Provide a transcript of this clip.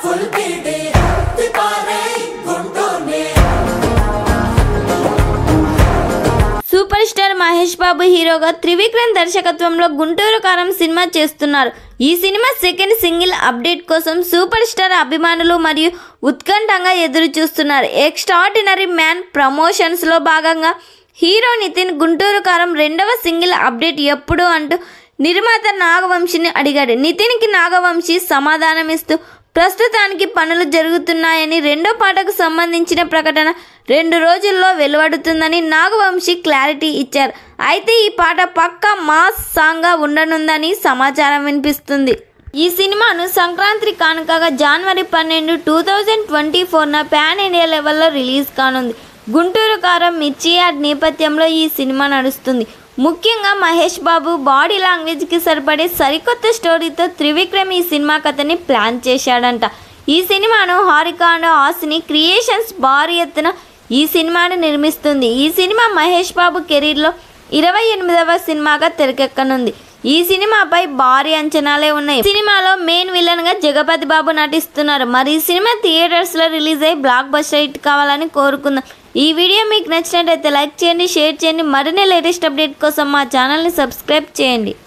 full బీడి తిపారే గుంటూరుని సూపర్ స్టార్ మహేష్ బాబు హీరోగా త్రివిక్రమ్ దర్శకత్వంలో గుంటూరు కారం సినిమా చేస్తున్నారు ఈ సినిమా సెకండ్ సింగిల్ అప్డేట్ కోసం సూపర్ స్టార్ అభిమానులు మరియు ఉత్కంఠంగా ఎదురు చూస్తున్నారు ఎక్స్ట్రాడినరీ మ్యాన్ ప్రమోషన్స్లో భాగంగా హీరో నితిన్ గుంటూరు కారం రెండవ సింగిల్ అప్డేట్ ఎప్పుడు అంటూ నిర్మాత నాగవంశిని అడిగాడు నితిన్కి నాగవంశి సమాధానమిస్తూ ప్రస్తుతానికి పనులు జరుగుతున్నాయని రెండో పాటకు సంబంధించిన ప్రకటన రెండు రోజుల్లో వెలువడుతుందని నాగవంశి క్లారిటీ ఇచ్చారు అయితే ఈ పాట పక్కా మాస్ సాంగ్గా ఉండనుందని సమాచారం వినిపిస్తుంది ఈ సినిమాను సంక్రాంతి కానుకగా జనవరి పన్నెండు టూ థౌజండ్ ట్వంటీ ఫోర్న పాన్ ఇండియా లెవెల్లో రిలీజ్ కానుంది గుంటూరు కారం మిర్చి యాడ్ నేపథ్యంలో ఈ సినిమా నడుస్తుంది ముఖ్యంగా మహేష్ బాబు బాడీ లాంగ్వేజ్కి సరిపడే సరికొత్త స్టోరీతో త్రివిక్రమ్ ఈ సినిమా కథని ప్లాన్ చేశాడంట ఈ సినిమాను హారిక అండ్ హాసిని క్రియేషన్స్ భారీ ఎత్తున ఈ సినిమాను నిర్మిస్తుంది ఈ సినిమా మహేష్ బాబు కెరీర్లో ఇరవై ఎనిమిదవ సినిమాగా తెరకెక్కనుంది ఈ సినిమాపై భారీ అంచనాలే ఉన్నాయి ఈ సినిమాలో మెయిన్ విలన్ గా జగపతి బాబు నటిస్తున్నారు మరి ఈ సినిమా థియేటర్స్ లో రిలీజ్ అయ్యి బ్లాక్ బస్టర్ హిట్ కావాలని కోరుకుందాం ఈ వీడియో మీకు నచ్చినట్టయితే లైక్ చేయండి షేర్ చేయండి మరిన్ని లేటెస్ట్ అప్డేట్ కోసం మా ఛానల్ని సబ్స్క్రైబ్ చేయండి